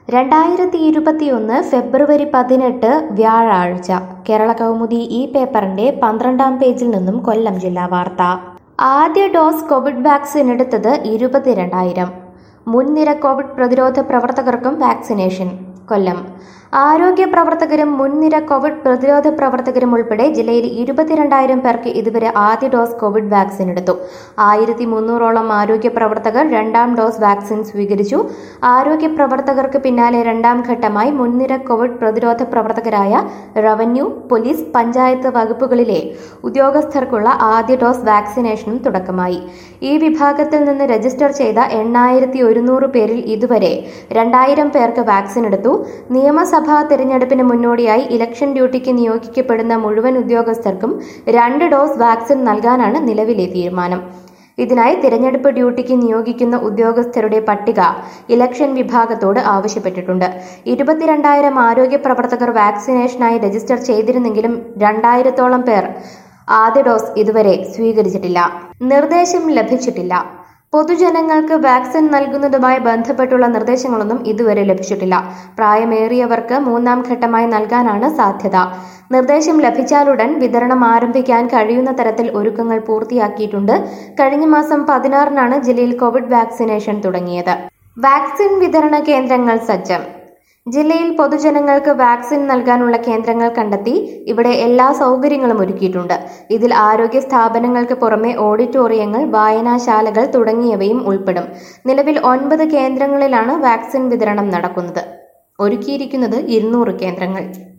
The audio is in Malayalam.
രണ്ടായിരത്തി ഇരുപത്തിയൊന്ന് ഫെബ്രുവരി പതിനെട്ട് വ്യാഴാഴ്ച കേരള കൗമുദി ഈ പേപ്പറിന്റെ പന്ത്രണ്ടാം പേജിൽ നിന്നും കൊല്ലം ജില്ലാ വാർത്ത ആദ്യ ഡോസ് കോവിഡ് വാക്സിൻ എടുത്തത് ഇരുപത്തിരണ്ടായിരം മുൻനിര കോവിഡ് പ്രതിരോധ പ്രവർത്തകർക്കും വാക്സിനേഷൻ കൊല്ലം ആരോഗ്യ പ്രവർത്തകരും മുൻനിര കോവിഡ് പ്രതിരോധ പ്രവർത്തകരും ഉൾപ്പെടെ ജില്ലയിൽ ഇരുപത്തിരണ്ടായിരം പേർക്ക് ഇതുവരെ ആദ്യ ഡോസ് കോവിഡ് വാക്സിൻ എടുത്തു ആയിരത്തി മുന്നൂറോളം ആരോഗ്യ പ്രവർത്തകർ രണ്ടാം ഡോസ് വാക്സിൻ സ്വീകരിച്ചു ആരോഗ്യ പ്രവർത്തകർക്ക് പിന്നാലെ രണ്ടാം ഘട്ടമായി മുൻനിര കോവിഡ് പ്രതിരോധ പ്രവർത്തകരായ റവന്യൂ പോലീസ് പഞ്ചായത്ത് വകുപ്പുകളിലെ ഉദ്യോഗസ്ഥർക്കുള്ള ആദ്യ ഡോസ് വാക്സിനേഷനും തുടക്കമായി ഈ വിഭാഗത്തിൽ നിന്ന് രജിസ്റ്റർ ചെയ്ത എണ്ണായിരത്തി ഒരുന്നൂറ് പേരിൽ ഇതുവരെ രണ്ടായിരം പേർക്ക് വാക്സിൻ എടുത്തു നിയമസഭാ തെരഞ്ഞെടുപ്പിന് മുന്നോടിയായി ഇലക്ഷൻ ഡ്യൂട്ടിക്ക് നിയോഗിക്കപ്പെടുന്ന മുഴുവൻ ഉദ്യോഗസ്ഥർക്കും രണ്ട് ഡോസ് വാക്സിൻ നൽകാനാണ് നിലവിലെ തീരുമാനം ഇതിനായി തിരഞ്ഞെടുപ്പ് ഡ്യൂട്ടിക്ക് നിയോഗിക്കുന്ന ഉദ്യോഗസ്ഥരുടെ പട്ടിക ഇലക്ഷൻ വിഭാഗത്തോട് ആവശ്യപ്പെട്ടിട്ടുണ്ട് ഇരുപത്തിരണ്ടായിരം ആരോഗ്യ പ്രവർത്തകർ വാക്സിനേഷനായി രജിസ്റ്റർ ചെയ്തിരുന്നെങ്കിലും രണ്ടായിരത്തോളം പേർ ആദ്യ ഡോസ് ഇതുവരെ സ്വീകരിച്ചിട്ടില്ല നിർദ്ദേശം ലഭിച്ചിട്ടില്ല പൊതുജനങ്ങൾക്ക് വാക്സിൻ നൽകുന്നതുമായി ബന്ധപ്പെട്ടുള്ള നിർദ്ദേശങ്ങളൊന്നും ഇതുവരെ ലഭിച്ചിട്ടില്ല പ്രായമേറിയവർക്ക് മൂന്നാം ഘട്ടമായി നൽകാനാണ് സാധ്യത നിർദ്ദേശം ലഭിച്ചാലുടൻ വിതരണം ആരംഭിക്കാൻ കഴിയുന്ന തരത്തിൽ ഒരുക്കങ്ങൾ പൂർത്തിയാക്കിയിട്ടുണ്ട് കഴിഞ്ഞ മാസം പതിനാറിനാണ് ജില്ലയിൽ കോവിഡ് വാക്സിനേഷൻ തുടങ്ങിയത് വാക്സിൻ വിതരണ കേന്ദ്രങ്ങൾ സജ്ജം ജില്ലയിൽ പൊതുജനങ്ങൾക്ക് വാക്സിൻ നൽകാനുള്ള കേന്ദ്രങ്ങൾ കണ്ടെത്തി ഇവിടെ എല്ലാ സൗകര്യങ്ങളും ഒരുക്കിയിട്ടുണ്ട് ഇതിൽ ആരോഗ്യ സ്ഥാപനങ്ങൾക്ക് പുറമെ ഓഡിറ്റോറിയങ്ങൾ വായനാശാലകൾ തുടങ്ങിയവയും ഉൾപ്പെടും നിലവിൽ ഒൻപത് കേന്ദ്രങ്ങളിലാണ് വാക്സിൻ വിതരണം നടക്കുന്നത് ഒരുക്കിയിരിക്കുന്നത് ഇരുന്നൂറ് കേന്ദ്രങ്ങൾ